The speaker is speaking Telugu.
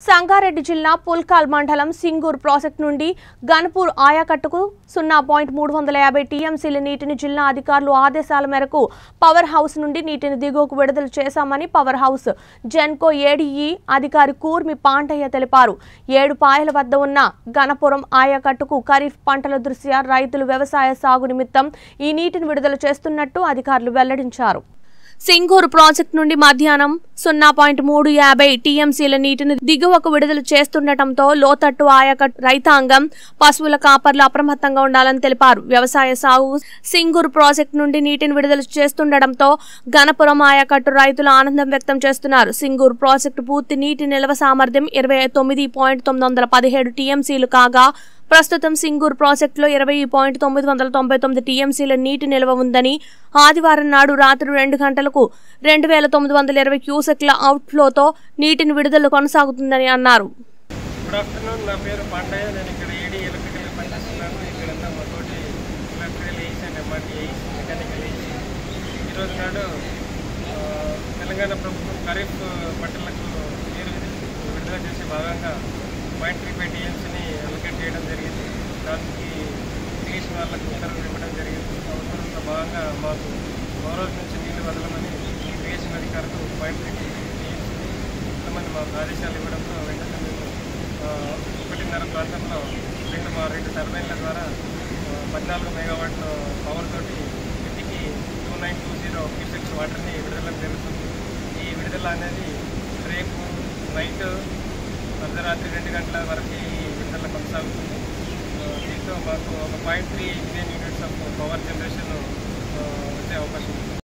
సంగారెడ్డి జిల్లా పుల్కాల్ మండలం సింగూర్ ప్రాజెక్టు నుండి గన్పూర్ ఆయాకట్టుకు సున్నా పాయింట్ మూడు వందల యాభై టీఎంసీల నీటిని జిల్లా అధికారులు ఆదేశాల మేరకు పవర్ హౌస్ నుండి నీటిని దిగువకు విడుదల చేశామని పవర్ హౌస్ జెన్కో ఏడీఈ అధికారి కూర్మి పాండయ్య తెలిపారు ఏడు పాయల వద్ద ఉన్న గణపురం ఆయాకట్టుకు ఖరీఫ్ పంటల దృష్ట్యా రైతులు వ్యవసాయ సాగు నిమిత్తం ఈ నీటిని విడుదల చేస్తున్నట్టు అధికారులు వెల్లడించారు సింగూరు ప్రాజెక్టు నుండి మధ్యాహ్నం సున్నా పాయింట్ మూడు యాభై టీఎంసీల నీటిని దిగువకు విడుదల చేస్తుండటంతో లోతట్టు ఆయకట్టు రైతాంగం పశువుల కాపర్లు అప్రమత్తంగా ఉండాలని తెలిపారు వ్యవసాయ సాగు సింగూరు ప్రాజెక్టు నుండి నీటిని విడుదల చేస్తుండటంతో గణపురం ఆయకట్టు రైతులు ఆనందం వ్యక్తం చేస్తున్నారు సింగూరు ప్రాజెక్టు పూర్తి నీటి నిల్వ సామర్థ్యం ఇరవై తొమ్మిది పాయింట్ తొమ్మిది వందల పదిహేడు టీఎంసీలు కాగా ప్రస్తుతం సింగూర్ ప్రాజెక్టులో ఇరవై పాయింట్ తొమ్మిది వందల తొంభై తొమ్మిది టీఎంసీల నీటి నిల్వ ఉందని ఆదివారం నాడు రాత్రి రెండు గంటలకు రెండు వేల తొమ్మిది వందల ఇరవై క్యూసెక్ల అవుట్ఫ్లోతో నీటిని విడుదల కొనసాగుతుందని అన్నారు గుడ్ ఆఫ్టర్నూన్ నా పేరు పాండయ్య నేను ఇక్కడ ఏడీ ఎలక్ట్రికల్ పనిచేస్తున్నాను ఇక్కడంతా మా తోటి electrical AEs and MRT AEs mechanical AEs ఈరోజు నాడు ఆ, తెలంగాణ ప్రభుత్వం ఖరీఫ్ పంటలకు నీరు విడుదల చేసే భాగంగా పాయింట్ త్రీ ఫైవ్ టీఎంసీని అలొకేట్ చేయడం జరిగింది దానికి ఇరిగేషన్ వాళ్ళకు ఉత్తర్వులు ఇవ్వడం జరిగింది ఆ ఉత్తర్వుల్లో భాగంగా మాకు రోజు నుంచి నీళ్లు వదలమని ఇరిగేషన్ అధికారులు పాయింట్ త్రీ టీఎంసీని కొంతమంది మాకు ఆదేశాలు ఇవ్వడంతో వెంటనే మేము ఆ, ఒకటిన్నర ప్రాంతంలో రెండు మా రెండు టర్బైన్ల ద్వారా ఆ, పద్నాలుగు మెగావాట్ల పవర్ తోటి ఇంటికి two nine two zero cusecs వాటర్ని విడుదల జరుగుతుంది ఈ విడుదల అనేది రేపు నైట్ అర్ధరాత్రి రెండు గంటల వరకు ఈ విడుదల కొనసాగుతుంది ఆ, దీంతో మాకు ఒక point three million units of power generation వచ్చే అవకాశం ఉంది